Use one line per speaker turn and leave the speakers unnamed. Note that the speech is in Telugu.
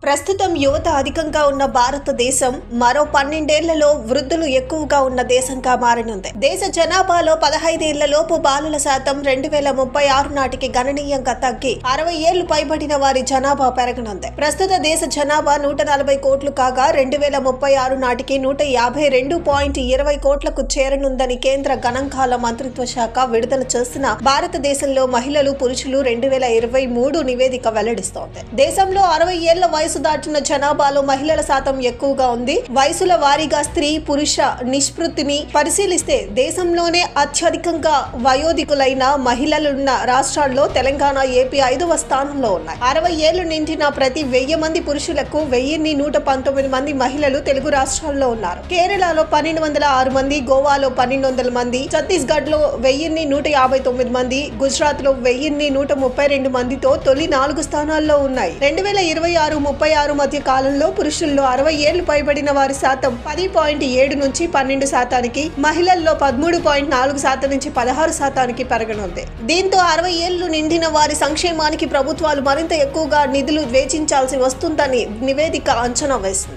ప్రస్తుతం యువత అధికంగా ఉన్న భారతదేశం మరో పన్నెండేళ్లలో వృద్ధులు ఎక్కువగా ఉన్న దేశంగా మారనుంది దేశ జనాభాలో పదహైదేళ్ల లోపు బాలుల శాతం రెండు వేల ముప్పై ఆరు నాటికి గణనీయంగా తగ్గి అరవై ఏళ్లు పైబడిన వారి జనాభా పెరగనుంది ప్రస్తుత దేశ జనాభా నూట నలభై కోట్లు కాగా రెండు వేల ముప్పై ఆరు నాటికి నూట యాభై రెండు పాయింట్ ఇరవై కోట్లకు చేరనుందని కేంద్ర గణాంకాల మంత్రిత్వ శాఖ విడుదల చేసిన భారతదేశంలో మహిళలు పురుషులు రెండు వేల ఇరవై మూడు నివేదిక వెల్లడిస్తోంది దేశంలో అరవై ఏళ్ల వయసు దాటిన జనాభాలో మహిళల శాతం ఎక్కువగా ఉంది వయసుల వారీగా స్త్రీ పురుష నిష్పృతిని పరిశీలిస్తే దేశంలోనే అత్యధికంగా వయోధికులైన మహిళలున్న రాష్ట్రాల్లో తెలంగాణ ఏపీ ఐదవ స్థానంలో ఉన్నాయి అరవై ఏళ్లు నిండిన ప్రతి వెయ్యి మంది పురుషులకు వెయ్యిన్ని నూట పంతొమ్మిది మంది మహిళలు తెలుగు రాష్ట్రాల్లో ఉన్నారు కేరళలో పన్నెండు వందల ఆరు మంది గోవాలో పన్నెండు వందల మంది ఛత్తీస్గఢ్ లో వెయ్యిన్ని నూట యాభై తొమ్మిది మంది గుజరాత్ లో వెయ్యిన్ని నూట ముప్పై రెండు మందితో తొలి నాలుగు స్థానాల్లో ఉన్నాయి రెండు వేల ఇరవై ఆరు ముప్పై ఆరు మధ్య కాలంలో పురుషుల్లో అరవై ఏళ్లు పైబడిన వారి శాతం పది పాయింట్ ఏడు నుంచి పన్నెండు శాతానికి మహిళల్లో పదమూడు పాయింట్ నాలుగు శాతం నుంచి పదహారు శాతానికి పెరగనుంది దీంతో అరవై ఏళ్లు నిండిన వారి సంక్షేమానికి ప్రభుత్వాలు మరింత ఎక్కువగా నిధులు వేచించాల్సి వస్తుందని నివేదిక అంచనా వేసింది